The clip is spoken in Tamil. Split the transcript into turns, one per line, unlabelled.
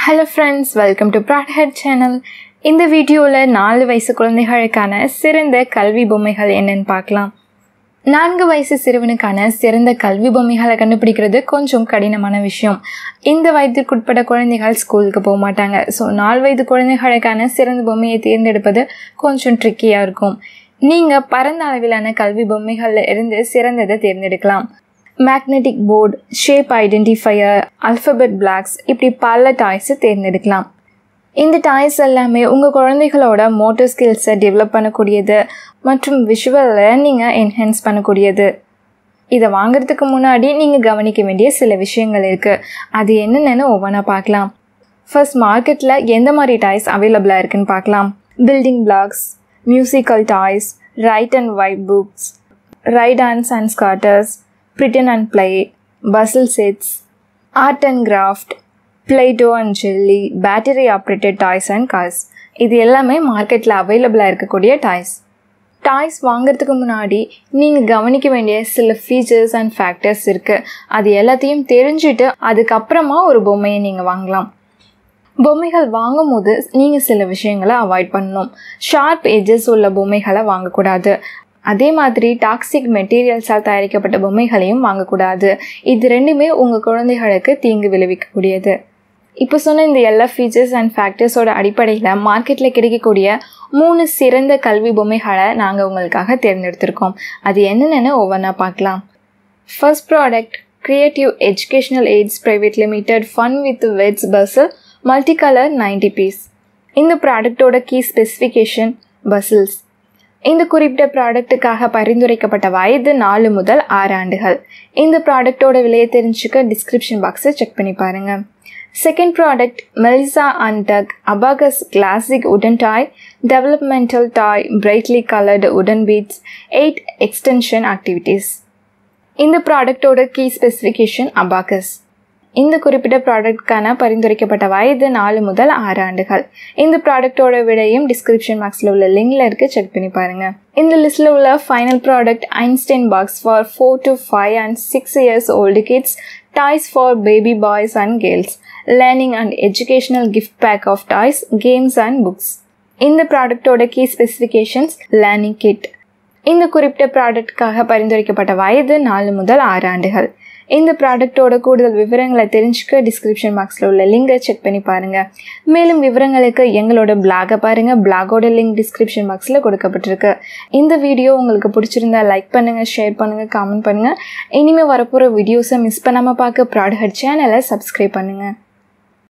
hello friends welcome to broad head channel இந்த வீடியோவில் நாலு வயசு குழந்தைகளுக்கான சிறந்த கல்வி பொம்மைகள் என்னன்னு பார்க்கலாம் நான்கு வயசு சிறுவனுக்கான சிறந்த கல்வி பொம்மைகளை கண்டுபிடிக்கிறது கொஞ்சம் கடினமான விஷயம் இந்த வயதிற்குட்பட்ட குழந்தைகள் ஸ்கூலுக்கு போக மாட்டாங்க ஸோ நாலு வயது குழந்தைகளுக்கான சிறந்த பொம்மையை தேர்ந்தெடுப்பது கொஞ்சம் ட்ரிக்கியாக இருக்கும் நீங்கள் பரந்த அளவிலான கல்வி பொம்மைகளில் இருந்து சிறந்ததை தேர்ந்தெடுக்கலாம் magnetic board shape identifier alphabet blocks இப்படி பல டாய்ஸை தேர்ந்தெடுக்கலாம் இந்த டாய்ஸ் எல்லாமே உங்கள் குழந்தைகளோட மோட்டர் ஸ்கில்ஸை டெவலப் பண்ணக்கூடியது மற்றும் விஷுவல் லேர்னிங்கை என்ஹான்ஸ் பண்ணக்கூடியது இதை வாங்குறதுக்கு முன்னாடி நீங்கள் கவனிக்க வேண்டிய சில விஷயங்கள் இருக்குது அது என்னென்னு ஒவ்வொன்றா பார்க்கலாம் ஃபர்ஸ்ட் மார்க்கெட்டில் எந்த மாதிரி டாய்ஸ் அவைலபிளாக இருக்குன்னு பார்க்கலாம் building blocks musical toys write and wipe books ride ons and scooters pretend and play puzzle sets art and craft Play Doh and jelly battery operated toys and cars இது எல்லாமே மார்க்கெட்டில் அவைலபிளாக இருக்கக்கூடிய டாய்ஸ் டாய்ஸ் வாங்குறதுக்கு முன்னாடி நீங்கள் கவனிக்க வேண்டிய சில ஃபீச்சர்ஸ் அண்ட் ஃபேக்டர்ஸ் இருக்குது அது எல்லாத்தையும் தெரிஞ்சுட்டு அதுக்கப்புறமா ஒரு பொம்மையை நீங்கள் வாங்கலாம் பொம்மைகள் வாங்கும் போது நீங்கள் சில விஷயங்களை அவாய்ட் பண்ணணும் ஷார்ப் எஜஸ் உள்ள பொம்மைகளை வாங்கக்கூடாது அதே மாதிரி டாக்ஸிக் மெட்டீரியல்ஸால் தயாரிக்கப்பட்ட பொம்மைகளையும் வாங்கக்கூடாது இது ரெண்டுமே உங்கள் குழந்தைகளுக்கு தீங்கு விளைவிக்கக்கூடியது இப்போ சொன்ன இந்த எல்லா ஃபீச்சர்ஸ் அண்ட் ஃபேக்டர்ஸோட அடிப்படையில் மார்க்கெட்டில் கிடைக்கக்கூடிய மூணு சிறந்த கல்வி பொம்மைகளை நாங்கள் உங்களுக்காக தேர்ந்தெடுத்திருக்கோம் அது என்னென்னு ஒவ்வொன்றா பார்க்கலாம் first product creative educational aids private limited fun with wedges puzzle multi colour ninety piece இந்த ப்ராடக்டோட கீ ஸ்பெசிஃபிகேஷன் பசில்ஸ் இந்த குறிப்பிட்ட ப்ராடக்ட்டுக்காக பரிந்துரைக்கப்பட்ட வயது நாலு முதல் ஆறு ஆண்டுகள் இந்த ப்ராடக்டோட விலையை தெரிஞ்சுக்க டிஸ்கிரிப்ஷன் பாக்ஸை செக் பண்ணி பாருங்கள் second product Melissa and Doug abacus classic உடன் toy developmental toy brightly coloured உடன் பீட்ஸ் எயிட் எக்ஸ்டென்ஷன் ஆக்டிவிட்டீஸ் இந்த ப்ராடக்டோட கீ ஸ்பெசிஃபிகேஷன் அபாகஸ் இந்த குறிப்பிட்ட ப்ராடக்ட்கான பரிந்துரைக்கப்பட்ட வயது நாலு முதல் ஆறு ஆண்டுகள் இந்த ப்ராடக்டோட விடையும் டிஸ்கிரிப்ஷன் பாக்ஸில் உள்ள லிங்க்ல இருக்கு செக் பண்ணி பாருங்க இந்த லிஸ்ட்ல உள்ள final product Einstein box for four to five and six years old kids toys for baby boys and girls learning and educational gift pack of toys games and books இந்த ப்ராடக்டோட கீ ஸ்பெசிஃபிகேஷன்ஸ் லேர்னிங் கிட் இந்த குறிப்பிட்ட ப்ராடக்ட்காக பரிந்துரைக்கப்பட்ட வயது நாலு முதல் ஆறு ஆண்டுகள் இந்த ப்ராடக்டோட கூடுதல் விவரங்களை தெரிஞ்சுக்க டிஸ்கிரிப்ஷன் பாக்ஸில் உள்ள லிங்கை செக் பண்ணி பாருங்கள் மேலும் விவரங்களுக்கு எங்களோட பிளாகை பாருங்கள் பிளாகோட லிங்க் டிஸ்கிரிப்ஷன் பாக்ஸில் கொடுக்கப்பட்டிருக்கு இந்த வீடியோ உங்களுக்கு பிடிச்சிருந்தா லைக் பண்ணுங்கள் ஷேர் பண்ணுங்கள் காமெண்ட் பண்ணுங்கள் இனிமேல் வரப்போகிற வீடியோஸை மிஸ் பண்ணாமல் பார்க்க ப்ராடக்ட் சேனலை சப்ஸ்கிரைப் பண்ணுங்கள்